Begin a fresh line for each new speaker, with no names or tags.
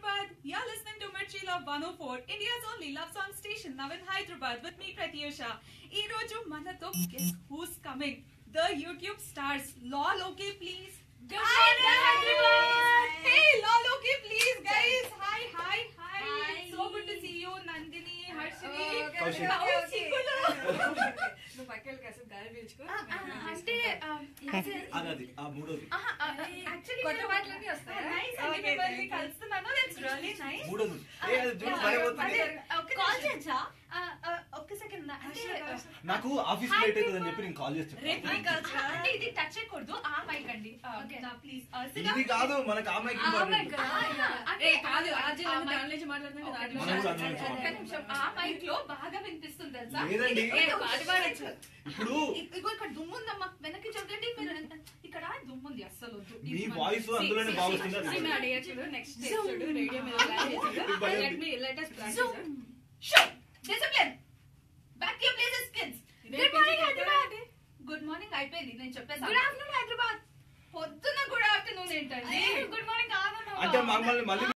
Hyderabad. You're listening to Mirchi Love 104, India's only love song station now in Hyderabad with me Pratyusha. ఈ రోజు మనతో guess who's coming? The YouTube stars. Lol, okay please.
Good
Hi,
morning, Hyderabad.
Hey, lol, okay please guys. Hi, hi, hi.
Hi.
So good to see you, Nandini, Harshini.
Okay,
Kaushik.
Oh, Chikulu.
నువ్వు పక్కకి కాసేపు గాలి పీల్చుకో
ఆ, ఆ, అంటే um,
అది అది ఆ మూడోది
ఆహా, ఆ, actually
కొత్త
నేను-
మాటలన్నీ వస్తాయా?
Nice అండి,
Okay,
మిమ్మల్ని
thank you.
కలుస్తున్నాను. That's really nice.
మూడోది ఏ అది చూడు
Yeah,
భలే
అదే,
పోతుంది
ఒక్క
కాల్
నిమిషం.
చేయొచ్చా
ఆ, ఆ, ఒక్క సెకండ్ అంటే
నాకు ఆఫీస్
Hi,
లేట్ అవుతుంది అని
Deepa.
చెప్పి నేను కాల్ చేసి
రేపు
చెప్పాను.
ఈ కాల్స్ రా. అంటే ఇది టచ్ చేయకూడదు ఆ మైక్ అండి
Okay.
ప్లీజ్
ఇది కాదు మనకు ఆ మైక్ ఇంపార్టెంట్
ఏ కాదు ఆర్జీలు అన్ని దాని నుంచి మాట్లాడుతుంటే దాంట్లో
మనం కూడా అందులో నుంచి
ఒక్క నిమిషం ఆ మైక్ లో బాగా వినిపిస్తుంది తెలుసా
లేదండి.
ఇది-
ఏ, పాట పాడొచ్చు.
ఇప్పుడు
ఇదిగో ఇక్కడ దుమ్ము ఉందమ్మా వెనక్కి చూడండి మీరు ఇక్కడ దుమ్ము ఉంది అస్సలు వద్దు ఇది
మీ
మన-
వాయిస్ అందులోనే బాగా వస్తుంది అది
See, మేము అడిగేచుడు నెక్స్ట్ చూడు రేడియో మీద
భయం.
Let me let us practice
Zoom. Show. Discipline. Back to your places, kids.
ఇదే
Good morning,
పిలిచి
Hyderabad. Good morning అయిపోయింది నేను చెప్పేసాను
Good afternoon, హైదరాబాద్
పొద్దున గుడ్ ఆఫ్టర్నూన్ ఏంటండి
గుడ్ మార్నింగ్ కాదు
అంటే మమ్మల్ని మళ్ళీ